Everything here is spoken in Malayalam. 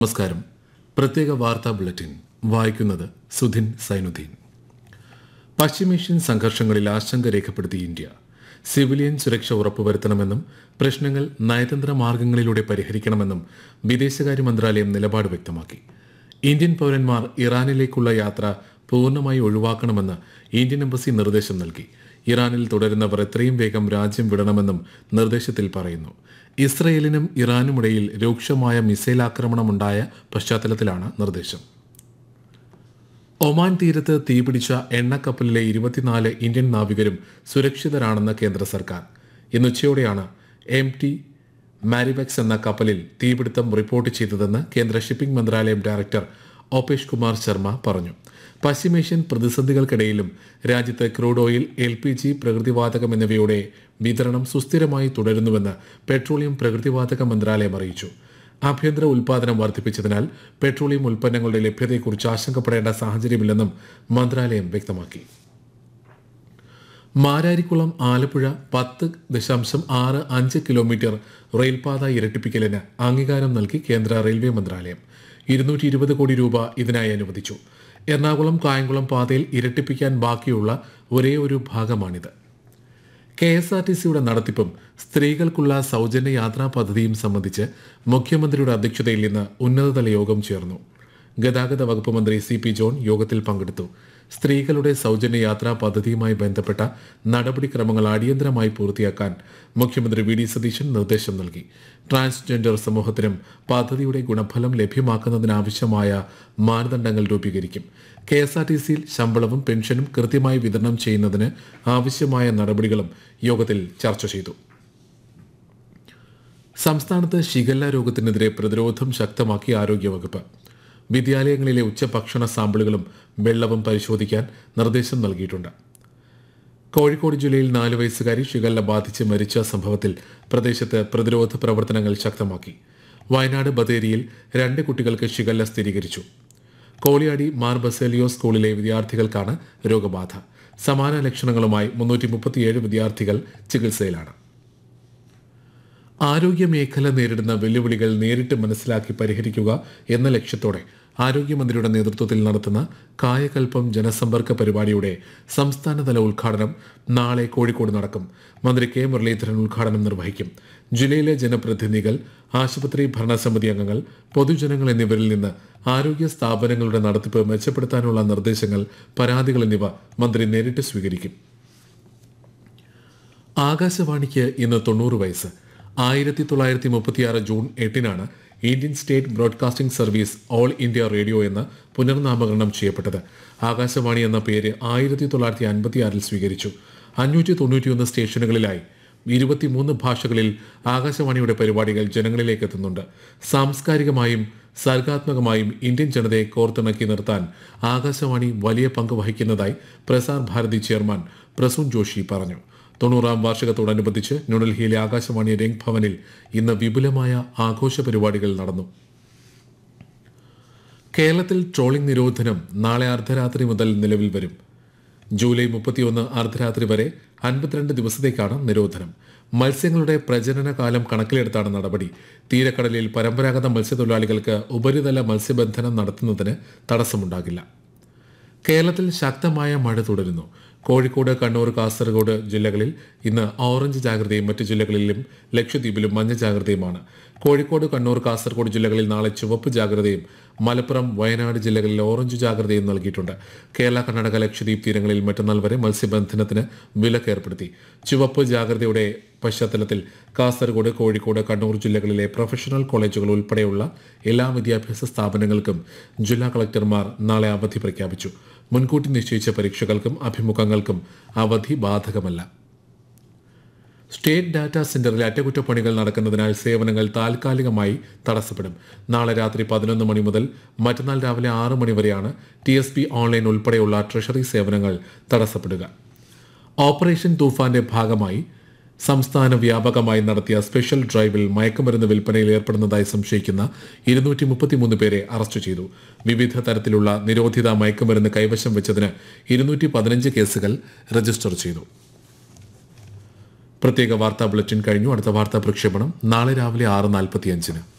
നമസ്കാരം പ്രത്യേക വാർത്താ ബുള്ളറ്റിൻ വായിക്കുന്നത് സുധിൻ സൈനുദ്ദീൻ പശ്ചിമേഷ്യൻ സംഘർഷങ്ങളിൽ ആശങ്ക രേഖപ്പെടുത്തി ഇന്ത്യ സിവിലിയൻ സുരക്ഷ ഉറപ്പുവരുത്തണമെന്നും പ്രശ്നങ്ങൾ നയതന്ത്ര മാർഗങ്ങളിലൂടെ പരിഹരിക്കണമെന്നും വിദേശകാര്യ മന്ത്രാലയം നിലപാട് വ്യക്തമാക്കി ഇന്ത്യൻ പൗരന്മാർ ഇറാനിലേക്കുള്ള യാത്ര പൂർണ്ണമായി ഒഴിവാക്കണമെന്ന് ഇന്ത്യൻ എംബസി നിർദ്ദേശം നൽകി ഇറാനിൽ തുടരുന്നവർ എത്രയും വേഗം രാജ്യം വിടണമെന്നും നിർദ്ദേശത്തിൽ പറയുന്നു ഇസ്രയേലിനും ഇറാനുമിടയിൽ രൂക്ഷമായ മിസൈൽ ആക്രമണമുണ്ടായ പശ്ചാത്തലത്തിലാണ് നിർദ്ദേശം ഒമാൻ തീരത്ത് തീപിടിച്ച എണ്ണക്കപ്പലിലെ ഇരുപത്തിനാല് ഇന്ത്യൻ നാവികരും സുരക്ഷിതരാണെന്ന് കേന്ദ്ര സർക്കാർ ഇന്ന് ഉച്ചയോടെയാണ് എം ടി മാരിവെക്സ് എന്ന കപ്പലിൽ തീപിടുത്തം റിപ്പോർട്ട് ചെയ്തതെന്ന് കേന്ദ്ര ഷിപ്പിംഗ് മന്ത്രാലയം ഡയറക്ടർ ഓപേഷ് കുമാർ ശർമ്മ പറഞ്ഞു പശ്ചിമേഷ്യൻ പ്രതിസന്ധികൾക്കിടയിലും രാജ്യത്ത് crude oil L P G പ്രകൃതിവാതകം എന്നിവയുടെ വിതരണം സുസ്ഥിരമായി തുടരുന്നുവെന്ന് പെട്രോളിയം പ്രകൃതിവാതക മന്ത്രാലയം അറിയിച്ചു ആഭ്യന്തര ഉൽപാദനം വർദ്ധിപ്പിച്ചതിനാൽ പെട്രോളിയം ഉൽപ്പന്നങ്ങളുടെ ലഭ്യതയെക്കുറിച്ച് ആശങ്കപ്പെടേണ്ട സാഹചര്യമില്ലെന്നും മന്ത്രാലയം വ്യക്തമാക്കി മാരാരിക്കുളം ആലപ്പുഴ പത്ത് ദശാംശം ആറ് അഞ്ച് കിലോമീറ്റർ റെയിൽപാത ഇരട്ടിപ്പിക്കലിന് അംഗീകാരം നൽകി കേന്ദ്ര റെയിൽവേ മന്ത്രാലയം ഇരുന്നൂറ്റി ഇരുപത് കോടി രൂപ ഇതിനായി അനുവദിച്ചു എറണാകുളം കായംകുളം പാതയിൽ ഇരട്ടിപ്പിക്കാൻ ബാക്കിയുള്ള ഒരേ ഒരു ഭാഗമാണിത് കെ എസ് ആർ ടി സിയുടെ നടത്തിപ്പും സ്ത്രീകൾക്കുള്ള സൗജന്യ യാത്രാ പദ്ധതിയും സംബന്ധിച്ച് മുഖ്യമന്ത്രിയുടെ അധ്യക്ഷതയിൽ ഇന്ന് ഉന്നതതല യോഗം ചേർന്നു ഗതാഗത വകുപ്പ് മന്ത്രി സി പി ജോൺ യോഗത്തിൽ പങ്കെടുത്തു സ്ത്രീകളുടെ സൗജന്യ യാത്രാ പദ്ധതിയുമായി ബന്ധപ്പെട്ട നടപടിക്രമങ്ങൾ അടിയന്തരമായി പൂർത്തിയാക്കാൻ മുഖ്യമന്ത്രി വി ഡി സതീശൻ നിർദ്ദേശം നൽകി ട്രാൻസ്ജെൻഡർ സമൂഹത്തിനും പദ്ധതിയുടെ ഗുണഫലം ലഭ്യമാക്കുന്നതിനാവശ്യമായ മാനദണ്ഡങ്ങൾ രൂപീകരിക്കും കെ എസ് ആർ ടി സിയിൽ ശമ്പളവും പെൻഷനും കൃത്യമായി വിതരണം ചെയ്യുന്നതിന് ആവശ്യമായ നടപടികളും യോഗത്തിൽ ചർച്ച ചെയ്തു സംസ്ഥാനത്ത് ഷിഗല്ല രോഗത്തിനെതിരെ പ്രതിരോധം ശക്തമാക്കി ആരോഗ്യവകുപ്പ് വിദ്യാലയങ്ങളിലെ ഉച്ചഭക്ഷണ സാമ്പിളുകളും വെള്ളവും പരിശോധിക്കാൻ നിർദ്ദേശം നൽകിയിട്ടുണ്ട് കോഴിക്കോട് ജില്ലയിൽ നാല് വയസ്സുകാരി ഷിഗല്ല ബാധിച്ച് മരിച്ച സംഭവത്തിൽ പ്രദേശത്ത് പ്രതിരോധ പ്രവർത്തനങ്ങൾ ശക്തമാക്കി വയനാട് ബത്തേരിയിൽ രണ്ട് കുട്ടികൾക്ക് ഷിഗല്ല സ്ഥിരീകരിച്ചു കോളിയാടി മാർ ബസേലിയോ സ്കൂളിലെ വിദ്യാർത്ഥികൾക്കാണ് രോഗബാധ സമാന ലക്ഷണങ്ങളുമായി മുന്നൂറ്റി മുപ്പത്തിയേഴ് വിദ്യാർത്ഥികൾ ചികിത്സയിലാണ് ആരോഗ്യ മേഖല നേരിടുന്ന വെല്ലുവിളികൾ നേരിട്ട് മനസ്സിലാക്കി പരിഹരിക്കുക എന്ന ലക്ഷ്യത്തോടെ ആരോഗ്യമന്ത്രിയുടെ നേതൃത്വത്തിൽ നടത്തുന്ന കായകൽപ്പം ജനസമ്പർക്ക പരിപാടിയുടെ സംസ്ഥാനതല ഉദ്ഘാടനം നാളെ കോഴിക്കോട് നടക്കും മന്ത്രി കെ മുരളീധരൻ ഉദ്ഘാടനം നിർവഹിക്കും ജില്ലയിലെ ജനപ്രതിനിധികൾ ആശുപത്രി ഭരണസമിതി അംഗങ്ങൾ പൊതുജനങ്ങൾ എന്നിവരിൽ നിന്ന് ആരോഗ്യ സ്ഥാപനങ്ങളുടെ നടത്തിപ്പ് മെച്ചപ്പെടുത്താനുള്ള നിർദ്ദേശങ്ങൾ പരാതികൾ എന്നിവ മന്ത്രി നേരിട്ട് സ്വീകരിക്കും ആകാശവാണിക്ക് ഇന്ന് തൊണ്ണൂറ് വയസ്സ് ആയിരത്തി തൊള്ളായിരത്തി മുപ്പത്തിയാറ് ജൂൺ എട്ടിനാണ് Indian state broadcasting service all India radio എന്ന് പുനർനാമകരണം ചെയ്യപ്പെട്ടത് ആകാശവാണി എന്ന പേര് ആയിരത്തി തൊള്ളായിരത്തി അൻപത്തിയാറിൽ സ്വീകരിച്ചു അഞ്ഞൂറ്റി തൊണ്ണൂറ്റിയൊന്ന് സ്റ്റേഷനുകളിലായി ഇരുപത്തിമൂന്ന് ഭാഷകളിൽ ആകാശവാണിയുടെ പരിപാടികൾ ജനങ്ങളിലേക്ക് എത്തുന്നുണ്ട് സാംസ്കാരികമായും സർഗാത്മകമായും ഇന്ത്യൻ ജനതയെ കോർത്തിണക്കി നിർത്താൻ ആകാശവാണി വലിയ പങ്ക് വഹിക്കുന്നതായി പ്രസാർ ഭാരതി ചെയർമാൻ പ്രസൂൺ ജോഷി പറഞ്ഞു തൊണ്ണൂറാം വാർഷികത്തോടനുബന്ധിച്ച് ന്യൂഡൽഹിയിലെ ആകാശവാണി രംഗ് ഭവനിൽ ഇന്ന് വിപുലമായ ആഘോഷ പരിപാടികൾ നടന്നു കേരളത്തിൽ ട്രോളിംഗ് നിരോധനം നാളെ അർദ്ധരാത്രി മുതൽ നിലവിൽ വരും ജൂലൈ മുപ്പത്തിയൊന്ന് അർദ്ധരാത്രി വരെ അൻപത്തിരണ്ട് ദിവസത്തേക്കാണ് നിരോധനം മത്സ്യങ്ങളുടെ പ്രജനന കാലം കണക്കിലെടുത്താണ് നടപടി തീരക്കടലിൽ പരമ്പരാഗത മത്സ്യത്തൊഴിലാളികൾക്ക് ഉപരിതല മത്സ്യബന്ധനം നടത്തുന്നതിന് തടസ്സമുണ്ടാകില്ല കേരളത്തിൽ ശക്തമായ മഴ തുടരുന്നു കോഴിക്കോട് കണ്ണൂർ കാസർഗോഡ് ജില്ലകളിൽ ഇന്ന് ഓറഞ്ച് ജാഗ്രതയും മറ്റു ജില്ലകളിലും ലക്ഷദ്വീപിലും മഞ്ഞ ജാഗ്രതയുമാണ് കോഴിക്കോട് കണ്ണൂർ കാസർഗോഡ് ജില്ലകളിൽ നാളെ ചുവപ്പ് ജാഗ്രതയും മലപ്പുറം വയനാട് ജില്ലകളിൽ ഓറഞ്ച് ജാഗ്രതയും നൽകിയിട്ടുണ്ട് കേരള കർണാടക ലക്ഷദ്വീപ് തീരങ്ങളിൽ മറ്റന്നാൾ വരെ മത്സ്യബന്ധനത്തിന് വിലക്ക് ഏർപ്പെടുത്തി ചുവപ്പ് ജാഗ്രതയുടെ പശ്ചാത്തലത്തിൽ കാസർഗോഡ് കോഴിക്കോട് കണ്ണൂർ ജില്ലകളിലെ പ്രൊഫഷണൽ കോളേജുകൾ ഉൾപ്പെടെയുള്ള എല്ലാ വിദ്യാഭ്യാസ സ്ഥാപനങ്ങൾക്കും ജില്ലാ കളക്ടർമാർ നാളെ അവധി പ്രഖ്യാപിച്ചു മുൻകൂട്ടി നിശ്ചയിച്ച പരീക്ഷകൾക്കും അഭിമുഖങ്ങൾക്കും അവധി ബാധകമല്ല സ്റ്റേറ്റ് ഡാറ്റാ സെന്ററിൽ അറ്റകുറ്റപ്പണികൾ നടക്കുന്നതിനാൽ സേവനങ്ങൾ താൽക്കാലികമായി തടസ്സപ്പെടും നാളെ രാത്രി പതിനൊന്ന് മണി മുതൽ മറ്റന്നാൾ രാവിലെ ആറ് മണി വരെയാണ് ടി എസ് പി ഓൺലൈൻ ഉൾപ്പെടെയുള്ള ട്രഷറി സേവനങ്ങൾ തടസ്സപ്പെടുക ഓപ്പറേഷൻ തൂഫാന്റെ ഭാഗമായി സംസ്ഥാന വ്യാപകമായി നടത്തിയ സ്പെഷ്യൽ ഡ്രൈവിൽ മയക്കുമരുന്ന് വിൽപ്പനയിൽ ഏർപ്പെടുന്നതായി സംശയിക്കുന്ന ഇരുന്നൂറ്റി മുപ്പത്തിമൂന്ന് പേരെ അറസ്റ്റ് ചെയ്തു വിവിധ തരത്തിലുള്ള നിരോധിത മയക്കുമരുന്ന് കൈവശം വെച്ചതിന് ഇരുന്നൂറ്റി പതിനഞ്ച് കേസുകൾ രജിസ്റ്റർ ചെയ്തു പ്രത്യേക വാർത്താ ബുള്ളറ്റിൻ കഴിഞ്ഞു അടുത്ത വാർത്താ പ്രക്ഷേപണം നാളെ രാവിലെ ആറ് നാൽപ്പത്തിയഞ്ചിന്